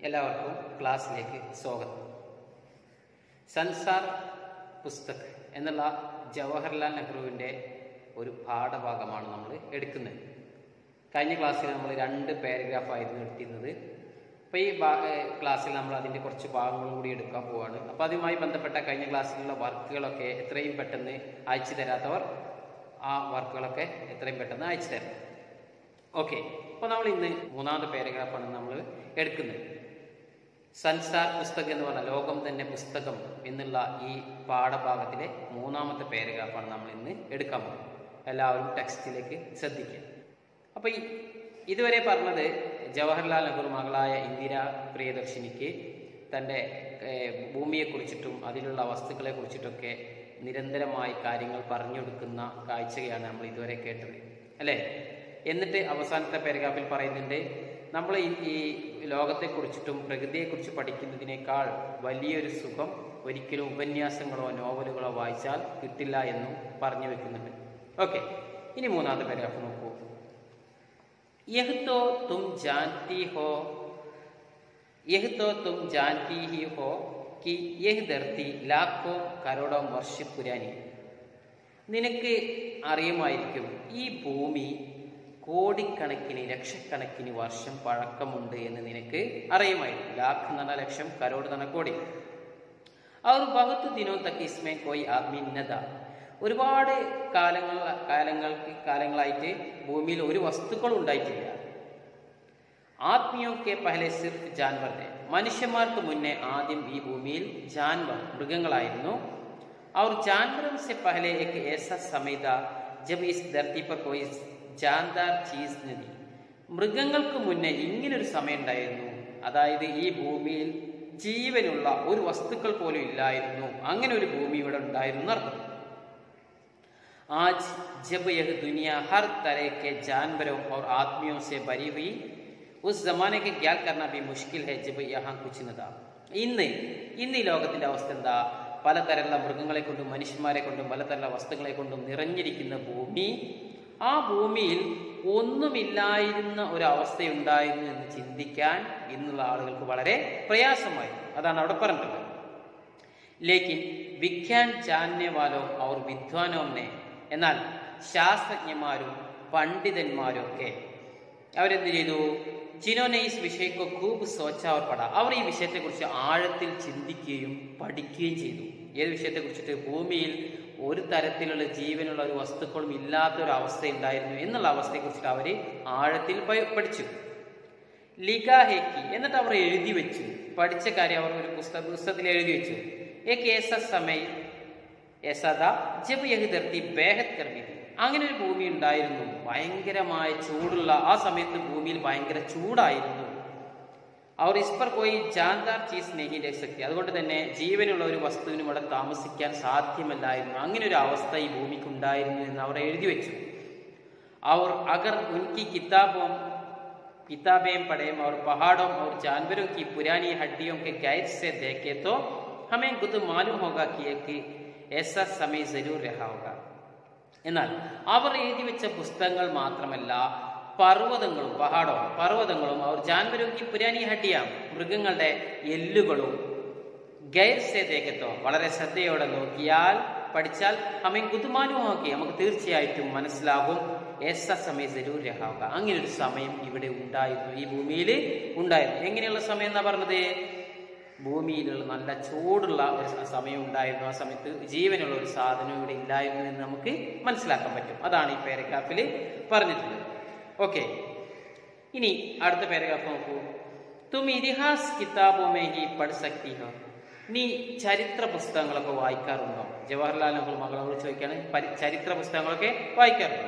എല്ലാവർക്കും ക്ലാസ്സിലേക്ക് സ്വാഗതം സൻസാർ പുസ്തക് എന്നുള്ള ജവഹർലാൽ നെഹ്റുവിൻ്റെ ഒരു പാഠഭാഗമാണ് നമ്മൾ എടുക്കുന്നത് കഴിഞ്ഞ ക്ലാസ്സിൽ നമ്മൾ രണ്ട് പാരഗ്രാഫ് ആയിരുന്നു എടുത്തിരുന്നത് അപ്പോൾ ഈ ഭാ- ഏഹ് ക്ലാസ്സിൽ നമ്മൾ അതിൻ്റെ കുറച്ച് ഭാഗങ്ങളും കൂടി എടുക്കാൻ പോവാണ് അപ്പോൾ അതുമായി ബന്ധപ്പെട്ട കഴിഞ്ഞ ക്ലാസ്സിലുള്ള വർക്കുകളൊക്കെ എത്രയും പെട്ടെന്ന് അയച്ചു തരാത്തവർ ആ വർക്കുകളൊക്കെ എത്രയും പെട്ടെന്ന് അയച്ചു തരാം ഓക്കെ അപ്പോൾ നമ്മൾ ഇന്ന് മൂന്നാമത്തെ പാരഗ്രാഫാണ് നമ്മൾ എടുക്കുന്നത് സൻസാർ പുസ്തകം എന്ന് പറഞ്ഞ ലോകം തന്നെ പുസ്തകം എന്നുള്ള ഈ പാഠഭാഗത്തിലെ മൂന്നാമത്തെ പാരഗ്രാഫാണ് നമ്മൾ ഇന്ന് എടുക്കാൻ പോകുന്നത് എല്ലാവരും ടെക്സ്റ്റിലേക്ക് ശ്രദ്ധിക്കുക അപ്പോൾ ഈ ഇതുവരെ പറഞ്ഞത് ജവഹർലാൽ നെഹ്റു മകളായ ഇന്ദിര പ്രിയദർശിനിക്ക് തൻ്റെ ഏഹ്, ഭൂമിയെക്കുറിച്ചിട്ടും അതിലുള്ള വസ്തുക്കളെ കുറിച്ചിട്ടൊക്കെ നിരന്തരമായി കാര്യങ്ങൾ പറഞ്ഞു കൊടുക്കുന്ന കാഴ്ചയാണ് നമ്മൾ ഇതുവരെ കേട്ടത് അല്ലേ എന്നിട്ട് അവസാനത്തെ പാരഗ്രാഫിൽ പറയുന്നുണ്ട് നമ്മൾ ഈ ഈ ലോകത്തെക്കുറിച്ചിട്ടും പ്രകൃതിയെക്കുറിച്ച് പഠിക്കുന്നതിനേക്കാൾ വലിയൊരു സുഖം ഒരിക്കലും ഉപന്യാസങ്ങളോ നോവലുകളോ വായിച്ചാൽ കിട്ടില്ല എന്നും പറഞ്ഞു വെക്കുന്നുണ്ട് ഓക്കെ ഇനി മൂന്നാമത്തെ പാരഗ്രാഫ് നോക്കൂ യഹ് തോ തും ജാൻതി ഹോ यह तो तुम जानती ही हो कि यह धरती लाखों കരോടോ വർഷ പുരാനി നിനക്ക് അറിയുമായിരിക്കും ഈ ഭൂമി കോടിക്കണക്കിന് ലക്ഷക്കണക്കിന് വർഷം പഴക്കമുണ്ട് എന്ന് നിനക്ക് അറിയുമായിരിക്കും ലാഖ് എന്ന് പറഞ്ഞാൽ ലക്ഷം കരോട് എന്ന് പറഞ്ഞാൽ കോടി और बहुत दिनों तक इसमें कोई आदमी न था ഒരുപാട് കാലങ്ങൾ കാലങ്ങൾക്ക് കാലങ്ങളായിട്ട് ഭൂമിയിൽ ഒരു വസ്തുക്കളും ഉണ്ടായിട്ടില്ല ആത്മീയോ കെ പഹലെ സിർഫ് ജാൻവർ थे മനുഷ്യന്മാർക്ക് മുന്നേ ആദ്യം ഈ ഭൂമിയിൽ ജാൻവർ മൃഗങ്ങളായിരുന്നു और जानवरों से पहले एक ऐसा समय था जब इस धरती पर कोई जानदार चीज नहीं മൃഗങ്ങൾക്ക് മുന്നേ ഇങ്ങനൊരു സമയം ഉണ്ടായിരുന്നു അതായത് ഈ ഭൂമിയിൽ ജീവനുള്ള ഒരു വസ്തുക്കൾ പോലും ഇല്ലായിരുന്നു അങ്ങനെ ഒരു ഭൂമി ഇവിടെ ഉണ്ടായിരുന്നു എന്നർത്ഥം आज जब यह दुनिया हर तरह के जानवरों और आदमियों से भरी हुई उस जमाने के ख्याल करना भी मुश्किल है जब यहाँ कुछ न था ഇന്ന് ഇന്ന് ഈ ലോകത്തിന്റെ അവസ്ഥ എന്താ പലതരമുള്ള മൃഗങ്ങളെ കൊണ്ടും മനുഷ്യന്മാരെ കൊണ്ടും പലതരമുള്ള വസ്തുക്കളെ കൊണ്ടും നിറഞ്ഞിരിക്കുന്ന ഭൂമി ആ ഭൂമിയിൽ ഒന്നുമില്ലായിരുന്ന ഒരു അവസ്ഥയുണ്ടായിരുന്നു എന്ന് ചിന്തിക്കാൻ ഇന്നുള്ള ആളുകൾക്ക് വളരെ പ്രയാസമായി അതാണ് അവിടെ പറഞ്ഞിട്ടുള്ളത് ലേക്കിൻ വിഖ്യാൻ ജാന്യ വാലോ അവർ വിദ്വാനോ ने എന്നാൽ ശാസ്ത്രജ്ഞന്മാരും പണ്ഡിതന്മാരും ഒക്കെ അവരെന്ത് ചെയ്തു ജിനോനെ ഈ വിഷയക്കോ ഖൂബ് സോച്ച അവർ പട അവർ ഈ വിഷയത്തെക്കുറിച്ച് ആഴത്തിൽ ചിന്തിക്കുകയും പഠിക്കുകയും ചെയ്തു ഏത് വിഷയത്തെക്കുറിച്ചിട്ട് ഭൂമിയിൽ ഒരു തരത്തിലുള്ള ജീവനുള്ള ഒരു വസ്തുക്കളും ഇല്ലാത്ത ഒരു അവസ്ഥ ഉണ്ടായിരുന്നു എന്നുള്ള അവസ്ഥയെക്കുറിച്ചിട്ട് അവർ ആഴത്തിൽ പ- പഠിച്ചു ലിഗാഹേക്കി എന്നിട്ട് അവർ എഴുതി വെച്ചു പഠിച്ച കാര്യം അവർ ഒരു പുസ്തക പുസ്തകത്തിൽ എഴുതി വെച്ചു ഏക്ക് ഏസ സമയം ഏസദ ജബ് യഹ് ധർത്തി ബേഹത് കർമ്മി അങ്ങനെ ഒരു ഭൂമി ഉണ്ടായിരുന്നു ഭയങ്കരമായ ചൂടുള്ള ആ സമയത്ത് ഭൂമിയിൽ ഭയങ്കര ചൂടായിരുന്നു അവർ ഇസ്പർ പോയി ജാൻദാർ ചീസ് നെഹി രസക്തി അതുകൊണ്ട് തന്നെ ജീവനുള്ള ഒരു വസ്തുവിനും ഇവിടെ താമസിക്കാൻ സാധ്യമല്ലായിരുന്നു അങ്ങനെ ഒരു അവസ്ഥ ഈ ഭൂമിക്ക് ഉണ്ടായിരുന്നു എന്ന് അവർ എഴുതി വെച്ചു और अगर उनकी किताबों किताबें पढ़ें और पहाड़ों और जानवरों की पुरानी हड्डियों के गैर से देखें तो हमें खुद मालूम होगा कि एक ऐसा समय जरूर रहा होगा എന്നാൽ അവർ എഴുതി വെച്ച പുസ്തകങ്ങൾ മാത്രമല്ല പർവ്വതങ്ങളും പഹാടവും പർവ്വതങ്ങളും അവർ ജാൻവരോക്കി പുരാനി ഹഡിയാം മൃഗങ്ങളുടെ എല്ലുകളും ഗൈർസേതേക്കത്തോ വളരെ ശ്രദ്ധയോടെ നോക്കിയാൽ പഠിച്ചാൽ അമ്മയും കുതുമാനുമാക്കി നമുക്ക് തീർച്ചയായിട്ടും മനസ്സിലാകും ഏസ സമയം ജരൂർ രഹാവുക അങ്ങനെ ഒരു സമയം ഇവിടെ ഉണ്ടായിരുന്നു ഈ ഭൂമിയിൽ ഉണ്ടായിരുന്നു എങ്ങനെയുള്ള സമയം എന്നാ പറഞ്ഞത് ഭൂമിയിലുള്ള നല്ല ചൂടുള്ള ഒരു സ- സമയം ഉണ്ടായിരുന്നു ആ സമയത്ത് ജീവനുള്ള ഒരു സാധനം ഇവിടെ ഇല്ലായിരുന്നു എന്ന് നമുക്ക് മനസ്സിലാക്കാൻ പറ്റും അതാണ് ഈ പാരഗ്രാഫിൽ പറഞ്ഞിട്ടുള്ളത് ഓക്കെ ഇനി അടുത്ത പാരഗ്രാഫ് നോക്കൂ തും ഇതിഹാസ് കിതാബോമേ ഹി പഠ് സക്തി ഹോ നീ ചരിത്ര പുസ്തകങ്ങളൊക്കെ വായിക്കാറുണ്ടോ ജവഹർലാൽ നെഹ്റു മകളോട് ചോദിക്കാണ് പരി- ചരിത്ര പുസ്തകങ്ങളൊക്കെ വായിക്കാറുണ്ടോ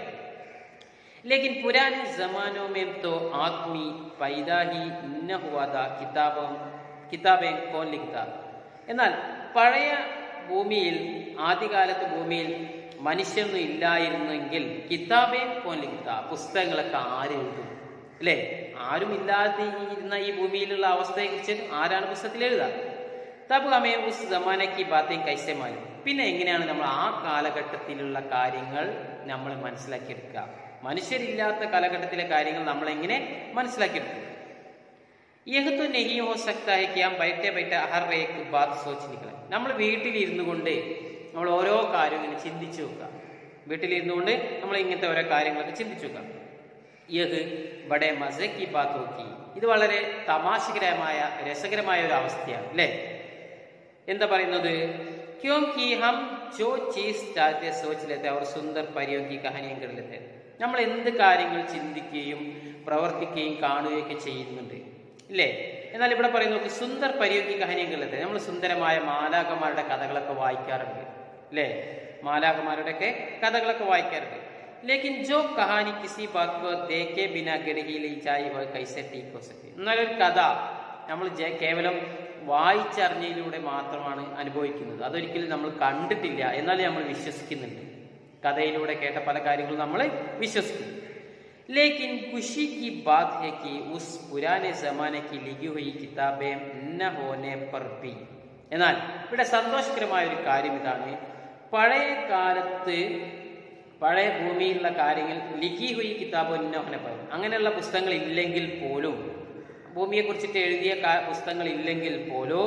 लेकिन पुराने जमानों में तो आदमी पैदा ही न हुआ था किताबों കിതാബേൻ കോൻ ലിഖ്ത എന്നാൽ പഴയ ഭൂമിയിൽ ആദ്യകാലത്ത് ഭൂമിയിൽ മനുഷ്യനൊന്നും ഇല്ലായിരുന്നെങ്കിൽ കിതാബേൻ കോൻ ലിഖ്ത പുസ്തകങ്ങളൊക്കെ ആര് എഴുതും അല്ലേ ആരും ഇല്ലാതെ ഇരുന്ന ഈ ഭൂമിയിലുള്ള അവസ്ഥയെക്കുറിച്ച് ആരാണ് പുസ്തകത്തിൽ എഴുതുക തബ് ഹമേ ഉസ് ജമാനയ്ക്ക് ബാത്തേം കൈസെ മാലും പിന്നെ എങ്ങനെയാണ് നമ്മൾ ആ കാലഘട്ടത്തിലുള്ള കാര്യങ്ങൾ നമ്മൾ മനസ്സിലാക്കിയെടുക്കുക മനുഷ്യരില്ലാത്ത കാലഘട്ടത്തിലെ കാര്യങ്ങൾ നമ്മൾ എങ്ങനെ മനസ്സിലാക്കിയെടുക്കും यह तो नहीं हो सकता है कि हम बैठे बैठे हर एक बात सोच निकलें നമ്മൾ വീട്ടിലിരുന്നു കൊണ്ട് നമ്മൾ ഓരോ കാര്യം ഇങ്ങനെ ചിന്തിച്ചു വെക്കുക വീട്ടിലിരുന്നു കൊണ്ട് നമ്മൾ ഇങ്ങനത്തെ ഓരോ കാര്യങ്ങളൊക്കെ ചിന്തിച്ചു വെക്കുക യഹ് ബഡേ മസ കി ബാത് നോക്കി ഇത് വളരെ തമാശകരമായ രസകരമായ ഒരു അവസ്ഥയാണ് അല്ലേ എന്താ പറയുന്നത് ക്യോങ്കി ഹം ജോ ചീസ് ചാഹത്തെ സോച്ച് ലേത്തെ അവർ സുന്ദർ പരിയോഗി കഹാനിയും കണ്ടിലെത്തെ നമ്മൾ എന്ത് കാര്യങ്ങൾ ചിന്തിക്കുകയും പ്രവർത്തിക്കുകയും കാണുകയൊക്കെ ചെയ്യുന്നുണ്ട് ഇല്ലേ എന്നാൽ ഇവിടെ പറയുന്നു നോക്ക് സുന്ദർ പരിയോഗി കഹാനിയും കണ്ടിലെത്തെ നമ്മൾ സുന്ദരമായ മാലാകന്മാരുടെ കഥകളൊക്കെ വായിക്കാറുണ്ട് അല്ലേ മാലാകന്മാരുടെയൊക്കെ കഥകളൊക്കെ വായിക്കാറുണ്ട് ലേക്കിൻ ജോ കഹാനി കിസി ബാത് കോ ദേഖെ ബിനാ ഗഡഹി ലൈ ജായി വ കൈസെ ടീക്ക് ഹോ സക്കെ എന്നാലൊരു കഥ നമ്മൾ ജെ- കേവലം വായിച്ചറിഞ്ഞതിലൂടെ മാത്രമാണ് അനുഭവിക്കുന്നത് അതൊരിക്കലും നമ്മൾ കണ്ടിട്ടില്ല എന്നാൽ നമ്മൾ വിശ്വസിക്കുന്നുണ്ട് കഥയിലൂടെ കേട്ട പല കാര്യങ്ങളും നമ്മൾ വിശ്വസിക്കുന്നു लेकिन खुशी की बात है कि उस पुराने जमाने की लिखी हुई किताबें न होने पर भी എന്നാൽ ഇവിടെ സന്തോഷകരമായ ഒരു കാര്യം ഇതാണ് പഴയ കാലത്ത് പഴയ ഭൂമിയിലുള്ള കാര്യങ്ങൾ ലിഖി ഹുയി കിതാബ് ഉന്നോഹനെ പറയും അങ്ങനെയുള്ള പുസ്തകങ്ങൾ ഇല്ലെങ്കിൽ പോലും ഭൂമിയെ കുറിച്ചിട്ട് എഴുതിയ കാ- പുസ്തകങ്ങൾ ഇല്ലെങ്കിൽ പോലും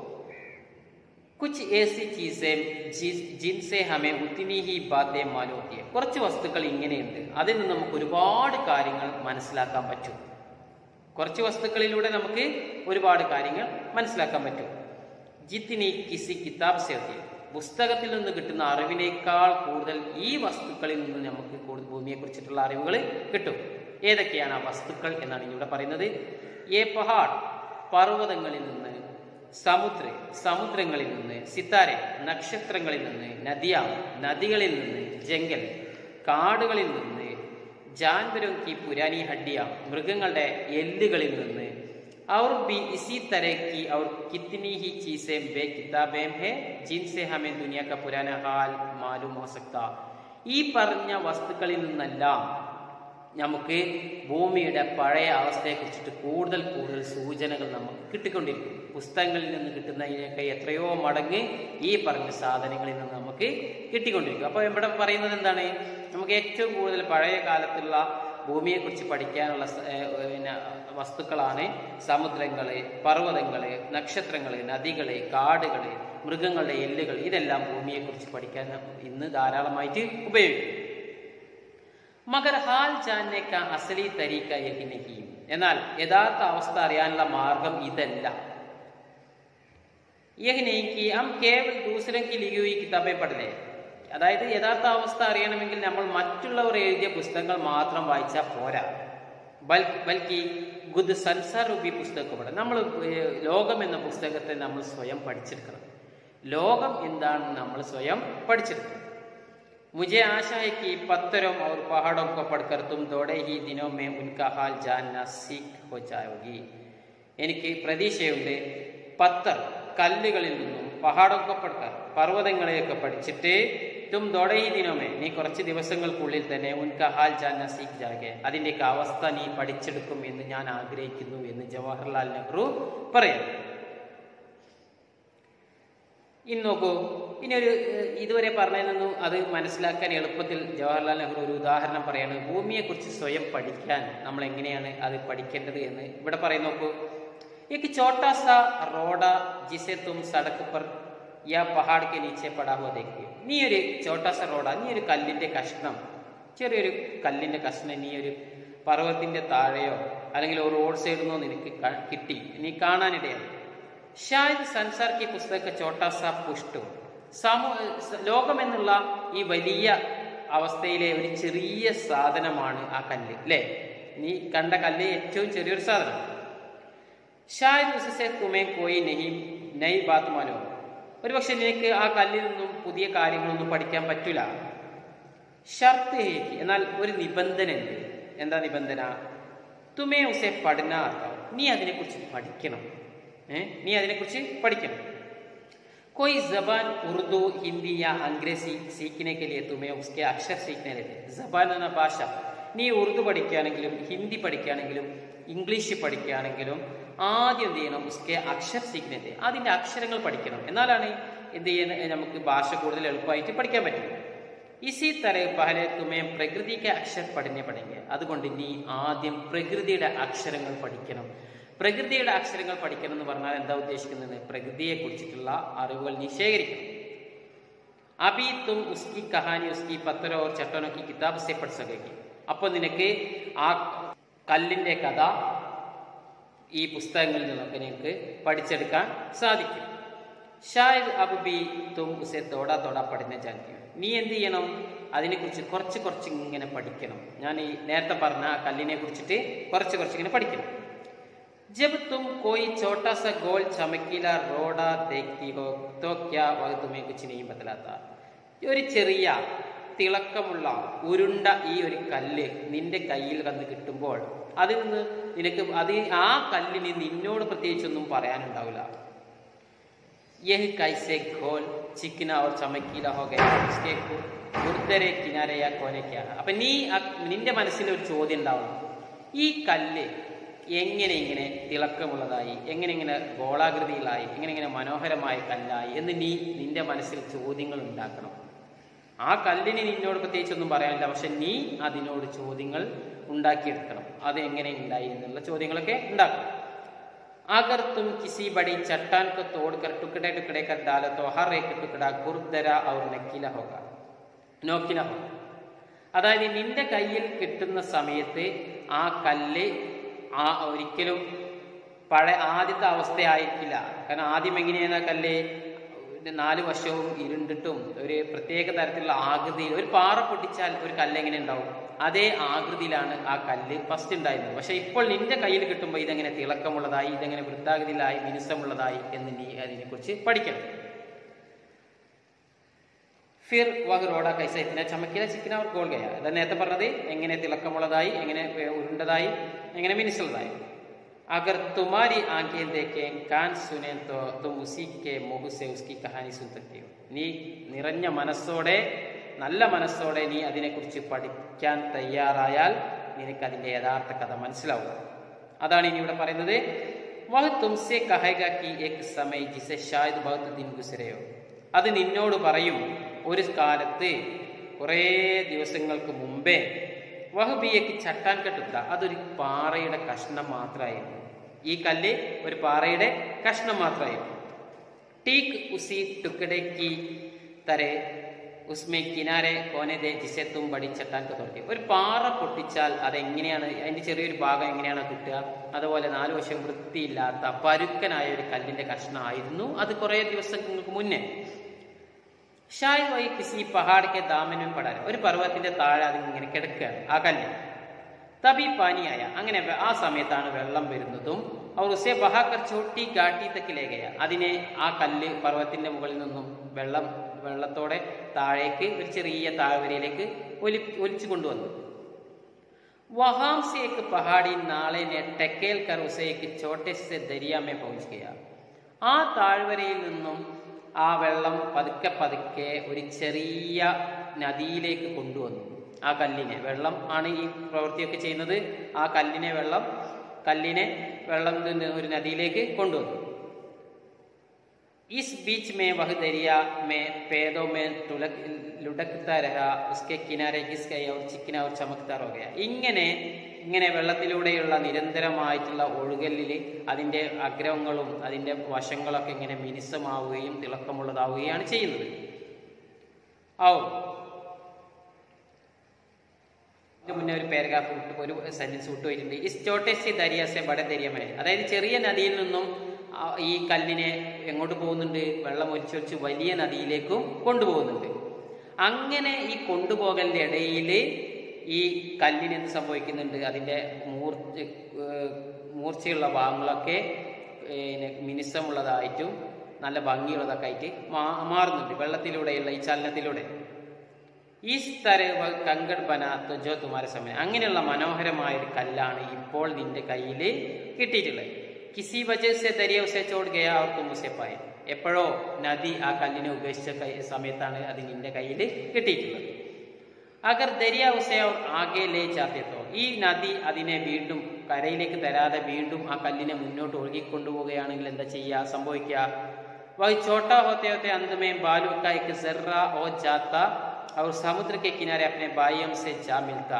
കുച്ച് ഏസി ചീസേ ജിൻസെ ഹമേ ഉത്തിനി ഹി ബാത്തേ മാലോത്തിയെ കുറച്ച് വസ്തുക്കൾ ഇങ്ങനെയുണ്ട് അതിൽ നിന്ന് നമുക്ക് ഒരുപാട് കാര്യങ്ങൾ മനസ്സിലാക്കാൻ പറ്റും കുറച്ച് വസ്തുക്കളിലൂടെ നമുക്ക് ഒരുപാട് കാര്യങ്ങൾ മനസ്സിലാക്കാൻ പറ്റും ജിത്തിനി കിസി കിതാബ് സേവ്യ പുസ്തകത്തിൽ നിന്ന് കിട്ടുന്ന അറിവിനേക്കാൾ കൂടുതൽ ഈ വസ്തുക്കളിൽ നിന്ന് നമുക്ക് കൂടുതൽ ഭൂമിയെ കുറിച്ചിട്ടുള്ള അറിവുകൾ കിട്ടും ഏതൊക്കെയാണ് ആ വസ്തുക്കൾ എന്നാണ് ഇവിടെ പറയുന്നത് ഏ പഹാഡ് പർവ്വതങ്ങളിൽ നിന്ന് സമുദ്ര സമുദ്രങ്ങളിൽ നിന്ന് സിത്താരെ നക്ഷത്രങ്ങളിൽ നിന്ന് നദിയാം നദികളിൽ നിന്ന് ജംഗൽ കാടുകളിൽ നിന്ന് ജാൻവരും കി പുരാനി ഹഡ്ഡിയ മൃഗങ്ങളുടെ എല്ലുകളിൽ നിന്ന് और भी इसी तरह की और कितनी ही चीजें बे किताबें हैं जिनसे हमें दुनिया का पुराना हाल मालूम हो सकता ഈ പറഞ്ഞ വസ്തുക്കളിൽ നിന്നെല്ലാം നമുക്ക് ഭൂമിയുടെ പഴയ അവസ്ഥയെക്കുറിച്ചിട്ട് കൂടുതൽ കൂടുതൽ സൂചനകൾ നമുക്ക് കിട്ടിക്കൊണ്ടിരിക്കും പുസ്തകങ്ങളിൽ നിന്ന് കിട്ടുന്നതിനൊക്കെ എത്രയോ മടങ്ങ് ഈ പറഞ്ഞ സാധനങ്ങളിൽ നിന്ന് നമുക്ക് കിട്ടിക്കൊണ്ടിരിക്കും അപ്പോൾ ഇവിടെ പറയുന്നത് എന്താണ് നമുക്ക് ഏറ്റവും കൂടുതൽ പഴയ കാലത്തുള്ള ഭൂമിയെക്കുറിച്ച് പഠിക്കാനുള്ള സ- ഏർ പിന്നെ വസ്തുക്കളാണ് സമുദ്രങ്ങള് പർവ്വതങ്ങള് നക്ഷത്രങ്ങള് നദികള് കാടുകള് മൃഗങ്ങളുടെ എല്ലുകൾ ഇതെല്ലാം ഭൂമിയെക്കുറിച്ച് പഠിക്കാൻ ഇന്ന് ധാരാളമായിട്ട് ഉപയോഗിക്കും മഗർ ഹാൽ ജാന്നെ കാ അസലി തരീക്ക യഹി നഹി എന്നാൽ യഥാർത്ഥ അവസ്ഥ അറിയാനുള്ള മാർഗം ഇതല്ല യഹി നഹി ഹം കേവൽ ദൂസരം കി ലിഖി ഹുയി കിതാബേ പഠലേ അതായത് യഥാർത്ഥ അവസ്ഥ അറിയണമെങ്കിൽ നമ്മൾ മറ്റുള്ളവർ എഴുതിയ പുസ്തകങ്ങൾ മാത്രം വായിച്ചാൽ പോരാ ബൽ- ബൽക്കി ഗുദ് സൻസാർ രൂപി പുസ്തകം പഠനം നമ്മൾ ഏർ, ലോകം എന്ന പുസ്തകത്തെ നമ്മൾ സ്വയം പഠിച്ചെടുക്കണം ലോകം എന്താണെന്ന് നമ്മൾ സ്വയം പഠിച്ചെടുക്കണം मुझे आशा है कि पत्थरों और पहाड़ों को पढ़कर तुम दौड़े ही दिनों में उनका हाल जानना सीख हो जाओगी എനിക്ക് പ്രതീക്ഷയുണ്ട് പത്തർ കല്ലുകളിൽ നിന്നും പഹാടൊക്കെ പഠിക്കാൻ പർവ്വതങ്ങളെയൊക്കെ പഠിച്ചിട്ട് തും ദൊടയി ദിനമേ നീ കുറച്ച് ദിവസങ്ങൾക്കുള്ളിൽ തന്നെ ഉൻക ഹാൽ ജാന സീഖ് ജാകെ അതിൻ്റെയൊക്കെ അവസ്ഥ നീ പഠിച്ചെടുക്കും എന്ന് ഞാൻ ആഗ്രഹിക്കുന്നു എന്ന് ജവഹർലാൽ നെഹ്റു പറയുന്നു ഇനി നോക്കൂ ഇനി ഒരു ഏഹ്, ഇതുവരെ പറഞ്ഞതിൽ നിന്നും അത് മനസ്സിലാക്കാൻ എളുപ്പത്തിൽ ജവഹർലാൽ നെഹ്റു ഒരു ഉദാഹരണം പറയാണ് ഭൂമിയെക്കുറിച്ച് സ്വയം പഠിക്കാൻ നമ്മൾ എങ്ങനെയാണ് അത് പഠിക്കേണ്ടത് എന്ന് ഇവിടെ പറയും നോക്കൂ एक छोटा सा रोड़ा जिसे तुम सड़क पर या पहाड़ के नीचे पड़ा हुआ देखिए നീ ഒരു ചോട്ടാ സ റോഡ നീ ഒരു കല്ലിന്റെ കഷ്ണം ചെറിയൊരു കല്ലിന്റെ കഷ്ണം നീ ഒരു പർവ്വതത്തിന്റെ താഴെയോ അല്ലെങ്കിൽ ഒരു റോഡ് സൈഡിൽ നിന്നോ നിനക്ക് ക- കിട്ടി നീ കാണാനിടയായി ഷായത് സൻസാർ കി പുസ്തക ചോട്ടാ സ പുഷ്ടു സമൂ ലോകം എന്നുള്ള ഈ വലിയ അവസ്ഥയിലെ ഒരു ചെറിയ സാധനമാണ് ആ കല്ല് അല്ലേ നീ കണ്ട കല്ല് ഏറ്റവും ചെറിയൊരു സാധനം ഷായത് ഉസസെ തുമേ കോയി നെഹി നൈ ബാത്ത് മാലോ ഒരുപക്ഷെ നിനക്ക് ആ കല്ലിൽ നിന്നും പുതിയ കാര്യങ്ങളൊന്നും പഠിക്കാൻ പറ്റൂല ഷർത്ത് ഹേക്ക് എന്നാൽ ഒരു നിബന്ധന ഉണ്ട് എന്താ നിബന്ധന തുമേ ഉസെ പഠനാർത്ഥം നീ അതിനെക്കുറിച്ച് പഠിക്കണം ഏ നീ അതിനെക്കുറിച്ച് പഠിക്കണം कोई जबान उर्दू हिंदी या अंग्रेजी सीखने के लिए तुम्हें उसके अक्षर सीखने लेते ജബാൻ എന്ന ഭാഷ നീ ഉറുദു പഠിക്കുകയാണെങ്കിലും ഹിന്ദി പഠിക്കുകയാണെങ്കിലും ഇംഗ്ലീഷ് പഠിക്കുകയാണെങ്കിലും ആദ്യം എന്ത് ചെയ്യണം ഉസ്കെ അക്ഷർ സീഖ്നത്തെ അതിൻ്റെ അക്ഷരങ്ങൾ പഠിക്കണം എന്നാലാണ് എന്ത് ചെയ്യുന്ന നമുക്ക് ഭാഷ കൂടുതൽ എളുപ്പമായിട്ട് പഠിക്കാൻ പറ്റും ഇസി തര പഹലെ തുമേ പ്രകൃതിക്ക് അക്ഷർ പഠിഞ്ഞ പഠിക്കുക അതുകൊണ്ട് നീ ആദ്യം പ്രകൃതിയുടെ അക്ഷരങ്ങൾ പഠിക്കണം പ്രകൃതിയുടെ അക്ഷരങ്ങൾ പഠിക്കണം എന്ന് പറഞ്ഞാൽ എന്താ ഉദ്ദേശിക്കുന്നത് പ്രകൃതിയെ കുറിച്ചിട്ടുള്ള അറിവുകൾ നീ ശേഖരിക്കണം അബി തും ഉസ്കി കഹാനി ഉസ്കി പത്തരോ ഓർ ചട്ടനോ കി കിതാബ് സെ പഠ സകേഗി അപ്പോൾ നിനക്ക് ആ കല്ലിന്റെ കഥ ഈ പുസ്തകങ്ങളിൽ നിന്നൊക്കെ നിനക്ക് പഠിച്ചെടുക്കാൻ സാധിക്കും ഷായദ് അബുബി തും ഉസെ തോടാ തോടാ പഠിന ജാനിയോ നീ എന്ത് ചെയ്യണം അതിനെക്കുറിച്ച് കുറച്ച് കുറച്ച് ഇങ്ങനെ പഠിക്കണം ഞാൻ ഈ നേരത്തെ പറഞ്ഞ ആ കല്ലിനെ കുറിച്ചിട്ട് കുറച്ച് കുറച്ച് ഇങ്ങനെ പഠിക്കണം जब तुम कोई छोटा सा गोल चमकीला रोड़ा देखती हो तो क्या वह तुम्हें कुछ नहीं बतलाता ഒരു ചെറിയ തിളക്കമുള്ള ഉരുണ്ട ഈ ഒരു കല്ല് നിന്റെ കയ്യിൽ വന്ന് കിട്ടുമ്പോൾ അതിൽ നിന്ന് നിനക്ക് അത് ആ കല്ലിന് നിന്നോട് പ്രത്യേകിച്ചൊന്നും പറയാനുണ്ടാവില്ല യഹ് കൈസെ ഘോൽ ചിക്കന और ചമക്കീല ഹോ ഗയ उसके ഗുർദരെ കിനാരയ കോനയ്ക്കാണ് അപ്പൊ നീ ആ- നിന്റെ മനസ്സിൽ ഒരു ചോദ്യം ഉണ്ടാവണം ഈ കല്ല് എങ്ങനെ ഇങ്ങനെ തിളക്കമുള്ളതായി എങ്ങനെ ഇങ്ങനെ ഗോളാകൃതിയിലായി എങ്ങനെ ഇങ്ങനെ മനോഹരമായ കല്ലായി എന്ന് നീ നിന്റെ മനസ്സിൽ ചോദ്യങ്ങൾ ഉണ്ടാക്കണം ആ കല്ലിന് നിന്നോട് പ്രത്യേകിച്ചൊന്നും പറയാനില്ല പക്ഷെ നീ അതിനോട് ചോദ്യങ്ങൾ ഉണ്ടാക്കിയെടുക്കണം അത് എങ്ങനെ ഉണ്ടായി എന്നുള്ള ചോദ്യങ്ങളൊക്കെ ഉണ്ടാക്കണം अगर तुम किसी बड़ी चट्टान को तोड़कर टुकड़े टुकड़े कर डालो तो हर एक टुकड़ा गुरुदरा और नकीला होगा നോക്കില होगा അതായത് നിന്റെ കയ്യിൽ കിട്ടുന്ന സമയത്ത് ആ കല്ല് ആ ഒരിക്കലും പഴയ ആദ്യത്തെ അവസ്ഥയായിരിക്കില്ല കാരണം ആദ്യം എങ്ങനെയാണ് ആ കല്ല് നാല് വശവും ഇരുണ്ടിട്ടും ഒരു പ്രത്യേക തരത്തിലുള്ള ആകൃതിയിൽ ഒരു പാറ പൊട്ടിച്ചാൽ ഒരു കല്ല് എങ്ങനെ ഉണ്ടാവും അതേ ആകൃതിയിലാണ് ആ കല്ല് ഫസ്റ്റ് ഉണ്ടായിരുന്നത് പക്ഷെ ഇപ്പോൾ നിന്റെ കയ്യിൽ കിട്ടുമ്പോൾ ഇതെങ്ങനെ തിളക്കമുള്ളതായി ഇതെങ്ങനെ വൃത്താകൃതിയിലായി മിനുസമുള്ളതായി എന്ന് നീ അതിനെക്കുറിച്ച് പഠിക്കണം ഫിർ വഹ് റോഡ കൈസ ഇത്തിന ചമക്കില ചിക്കന അവർ ഗോൾ ഗയ അതാ നേരത്തെ പറഞ്ഞത് എങ്ങനെ തിളക്കമുള്ളതായി എങ്ങനെ ഏർ, ഉരുണ്ടതായി എങ്ങനെ മിനുസുള്ളതായി അഗർ തുമാരി ആങ്കേൻ ദേഖേ കാൻ സുനെ തോ തും ഉസി കെ മുഹു സെ ഉസ്കി കഹാനി സുൻ സക്തി ഹോ. നീ നിറഞ്ഞ മനസ്സോടെ നല്ല മനസ്സോടെ നീ അതിനെക്കുറിച്ച് പഠിക്കാൻ തയ്യാറായാൽ നിനക്ക് അതിന്റെ യഥാർത്ഥ കഥ മനസ്സിലാവും അതാണ് ഇനി ഇവിടെ പറയുന്നത് വഹ് തുംസെ കഹേഗ കി എക് സമയ് ജിസെ ഷായത് ബഹുത്ത് ദിൻ ഗുസരയോ അത് നിന്നോട് പറയും ഒരു കാലത്ത് കുറേ ദിവസങ്ങൾക്ക് മുമ്പേ വഹബിയക്ക് ചട്ടാൻ കെട്ടുക അതൊരു പാറയുടെ കഷ്ണം മാത്രമായിരുന്നു ഈ കല്ല് ഒരു പാറയുടെ കഷ്ണം മാത്രമായിരുന്നു ടീക്ക് ഉസി ടുക്കടെ കി തരെ ഉസ്മെ കിനാരെ കോനെ ദേ ജിസെ തും ബടി ചട്ടാൻ തുടങ്ങി ഒരു പാറ പൊട്ടിച്ചാൽ അതെങ്ങനെയാണ് അതിന്റെ ചെറിയൊരു ഭാഗം എങ്ങനെയാണ് കിട്ടുക അതുപോലെ നാല് വശം വൃത്തിയില്ലാത്ത പരുക്കനായ ഒരു കല്ലിന്റെ കഷ്ണമായിരുന്നു അത് കുറേ ദിവസങ്ങൾക്ക് മുന്നേ ഷായ് വൈ കിസി പഹാടിക്ക് ദാമനും പടാൻ ഒരു പർവ്വതത്തിന്റെ താഴെ അത് ഇങ്ങനെ കിടക്കുകയാണ് ആ കല്ല് തബി പാനിയായ അങ്ങനെ വെ- ആ സമയത്താണ് വെള്ളം വരുന്നതും അവർ ഉസെ ബഹാക്കർ ചോട്ടി ഗാട്ടി തക്കിലേകയ അതിനെ ആ കല്ല് പർവ്വതത്തിന്റെ മുകളിൽ നിന്നും വെള്ളം വെള്ളത്തോടെ താഴേക്ക് ഒരു ചെറിയ താഴ്വരയിലേക്ക് ഒലി ഒലിച്ചു കൊണ്ടുവന്നു वहां से एक पहाड़ी नाले ने टकेल कर उसे एक छोटे से दरिया में पहुंच गया ആ താഴ്വരയിൽ നിന്നും ആ വെള്ളം പതുക്കെ പതുക്കെ ഒരു ചെറിയ നദിയിലേക്ക് കൊണ്ടുവന്നു ആ കല്ലിനെ വെള്ളം ആണ് ഈ പ്രവൃത്തിയൊക്കെ ചെയ്യുന്നത് ആ കല്ലിനെ വെള്ളം കല്ലിനെ വെള്ളം നിന്ന് ഒരു നദിയിലേക്ക് കൊണ്ടുവന്നു इस बीच में वह दरिया में पेड़ों में टुलक लुढ़कता रहा उसके किनारे घिस गया और चिकना और चमकदार हो गया ഇങ്ങനെ ഇങ്ങനെ വെള്ളത്തിലൂടെയുള്ള നിരന്തരമായിട്ടുള്ള ഒഴുകലിൽ അതിൻ്റെ അഗ്രഹങ്ങളും അതിൻ്റെ വശങ്ങളൊക്കെ ഇങ്ങനെ മിനുസമാവുകയും തിളക്കമുള്ളതാവുകയാണ് ചെയ്യുന്നത് ഔ ഇതിന് മുന്നേ ഒരു പാരഗ്രാഫ് വിട്ട് ഒരു സെന്റൻസ് വിട്ടു പോയിട്ടുണ്ട് ഇസ് ചോട്ടേസി ദരിയാസെ ബട ദരിയമേ അതായത് ചെറിയ നദിയിൽ നിന്നും ആ ഈ കല്ലിനെ എങ്ങോട്ട് പോകുന്നുണ്ട് വെള്ളം ഒലിച്ചൊലിച്ച് വലിയ നദിയിലേക്കും കൊണ്ടുപോകുന്നുണ്ട് അങ്ങനെ ഈ കൊണ്ടുപോകലിന്റെ ഇടയിൽ ഈ കല്ലിന് എന്ത് സംഭവിക്കുന്നുണ്ട് അതിൻ്റെ മൂർച്ച ഏർ മൂർച്ചയുള്ള ഭാഗങ്ങളൊക്കെ പിന്നെ മിനുസമുള്ളതായിട്ടും നല്ല ഭംഗിയുള്ളതൊക്കെ ആയിട്ട് മാ- മാറുന്നുണ്ട് വെള്ളത്തിലൂടെയുള്ള ഈ ചലനത്തിലൂടെ ഈ സ്ഥലവ് കങ്കഡ് ബനാത്ത് ജോ തുമാര സമയം അങ്ങനെയുള്ള മനോഹരമായ ഒരു കല്ലാണ് ഇപ്പോൾ നിന്റെ കയ്യിൽ കിട്ടിയിട്ടുള്ളത് കിസി വജസെ ദരിയവസെ ചോട് ഗയ അവർ തുമ്പസെപ്പായി എപ്പോഴോ നദി ആ കല്ലിനെ ഉപേക്ഷിച്ച കൈ- സമയത്താണ് അത് നിന്റെ കയ്യിൽ കിട്ടിയിട്ടുള്ളത് അഗർ ദരിയ ഉസെ അവർ ആകെ ലേ ചാത്തിയത്തോ ഈ നദി അതിനെ വീണ്ടും കരയിലേക്ക് തരാതെ വീണ്ടും ആ കല്ലിനെ മുന്നോട്ട് ഒഴുകിക്കൊണ്ടുപോവുകയാണെങ്കിൽ എന്താ ചെയ്യുക സംഭവിക്കുക वही छोटा होते होते अंत में बालू का एक जर्रा हो जाता और समुद्र के किनारे अपने बाह्यम से जा मिलता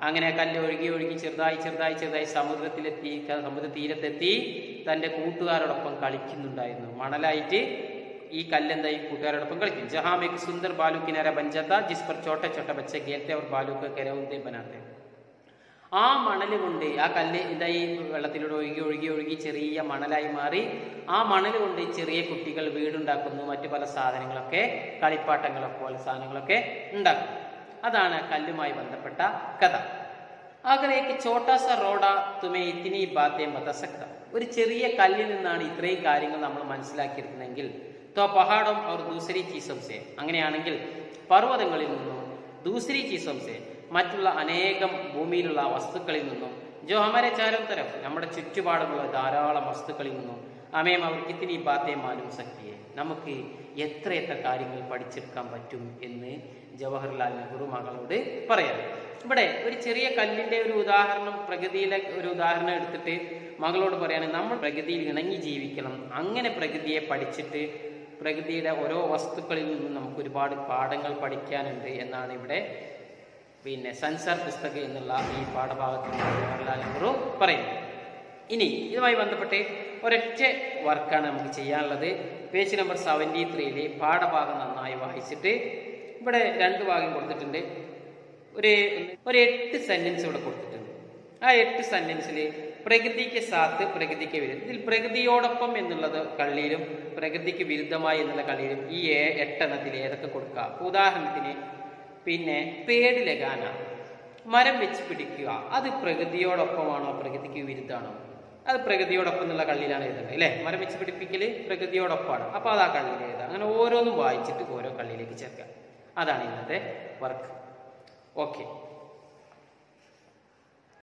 അങ്ങനെ ആ കല്ല് ഒഴുകി ഒഴുകി ചെറുതായി ചെറുതായി ചെറുതായി സമുദ്രത്തിലെത്തി ക- സമുദ്ര തീരത്തെത്തി തന്റെ കൂട്ടുകാരോടൊപ്പം കളിക്കുന്നുണ്ടായിരുന്നു മണലായിട്ട് ഈ കല്ലെന്തായി കൂട്ടുകാരോടൊപ്പം കളിക്കും ജഹാം एक सुंदर बालू किनारा बन जाता जिस पर छोटे छोटे बच्चे खेलते और बालू को करेउंदे बनाते ആ മണൽ കൊണ്ട് ആ കല്ല് എന്തായി വെള്ളത്തിലൂടെ ഒഴുകി ഒഴുകി ഒഴുകി ചെറിയ മണലായി മാറി ആ മണൽ കൊണ്ട് ചെറിയ കുട്ടികൾ വീടുണ്ടാക്കുന്നു മറ്റു പല സാധനങ്ങളൊക്കെ കളിപ്പാട്ടങ്ങളൊക്കെ പോലെ സാധനങ്ങളൊക്കെ ഉണ്ടാക്കും അതാണ് കല്ലുമായി ബന്ധപ്പെട്ട കഥ അകലേക്ക് ചോട്ടാസ റോഡ തുമേ ഇത്തിനി ബാത്തേ മതസക്ത ഒരു ചെറിയ കല്ലിൽ നിന്നാണ് ഇത്രയും കാര്യങ്ങൾ നമ്മൾ മനസ്സിലാക്കിയിരുന്നെങ്കിൽ തോ പഹാഡും അവർ ദൂസരി ചീസം സേ അങ്ങനെയാണെങ്കിൽ പർവ്വതങ്ങളിൽ നിന്നും ദൂസരി ചീസം സേ മറ്റുള്ള അനേകം ഭൂമിയിലുള്ള വസ്തുക്കളിൽ നിന്നും ജോ ഹമാരെ ചാരം തരം നമ്മുടെ ചുറ്റുപാടുമുള്ള ധാരാളം വസ്തുക്കളിൽ നിന്നും അമേം അവർക്ക് ഇത്തിനി ബാത്തേ മാലും സക്തിയെ നമുക്ക് എത്ര എത്ര കാര്യങ്ങൾ പഠിച്ചെടുക്കാൻ പറ്റും എന്ന് ജവഹർലാൽ നെഹ്റു മകളോട് പറയാം ഇവിടെ ഒരു ചെറിയ കല്ലിന്റെ ഒരു ഉദാഹരണം പ്രകൃതിയിലെ ഒരു ഉദാഹരണം എടുത്തിട്ട് മകളോട് പറയാണ് നമ്മൾ പ്രകൃതിയിൽ ഇണങ്ങി ജീവിക്കണം അങ്ങനെ പ്രകൃതിയെ പഠിച്ചിട്ട് പ്രകൃതിയുടെ ഓരോ വസ്തുക്കളിൽ നിന്നും നമുക്ക് ഒരുപാട് പാഠങ്ങൾ പഠിക്കാനുണ്ട് എന്നാണ് ഇവിടെ പിന്നെ സൻസാർ പുസ്തകം എന്നുള്ള ഈ പാഠഭാഗത്തിൽ ജവഹർലാൽ നെഹ്റു പറയുന്നത് ഇനി ഇതുമായി ബന്ധപ്പെട്ട് ഒരൊറ്റ വർക്കാണ് നമുക്ക് ചെയ്യാനുള്ളത് പേജ് നമ്പർ സെവൻറ്റി ത്രീയിലെ പാഠഭാഗം നന്നായി വായിച്ചിട്ട് ഇവിടെ രണ്ട് ഭാഗം കൊടുത്തിട്ടുണ്ട് ഒരു ഒരു എട്ട് സെന്റൻസ് ഇവിടെ കൊടുത്തിട്ടുണ്ട് ആ എട്ട് സെന്റൻസിൽ പ്രകൃതിക്ക് സാത്ത് പ്രകൃതിക്ക് വിരുദ്ധം ഇതിൽ പ്രകൃതിയോടൊപ്പം എന്നുള്ളത് കള്ളിയിലും പ്രകൃതിക്ക് വിരുദ്ധമായി എന്നുള്ള കള്ളിയിലും ഈ ഏ- എട്ടെണ്ണത്തിൽ ഏതൊക്കെ കൊടുക്കുക അപ്പൊ ഉദാഹരണത്തിന് പിന്നെ പേട് ലഗാന മരം വെച്ച് പിടിക്കുക അത് പ്രകൃതിയോടൊപ്പമാണോ പ്രകൃതിക്ക് വിരുദ്ധമാണോ അത് പ്രകൃതിയോടൊപ്പം എന്നുള്ള കള്ളിയിലാണ് എഴുതുന്നത് അല്ലേ മരം വെച്ച് പിടിപ്പിക്കല് പ്രകൃതിയോടൊപ്പമാണ് അപ്പോൾ അത് ആ കള്ളിയിൽ എഴുതാം അങ്ങനെ ഓരോന്നും വായിച്ചിട്ട് ഓരോ കള്ളിയിലേക്ക് ചേർക്കുക അതാണ് ഇന്നത്തെ വർക്ക് ഓക്കെ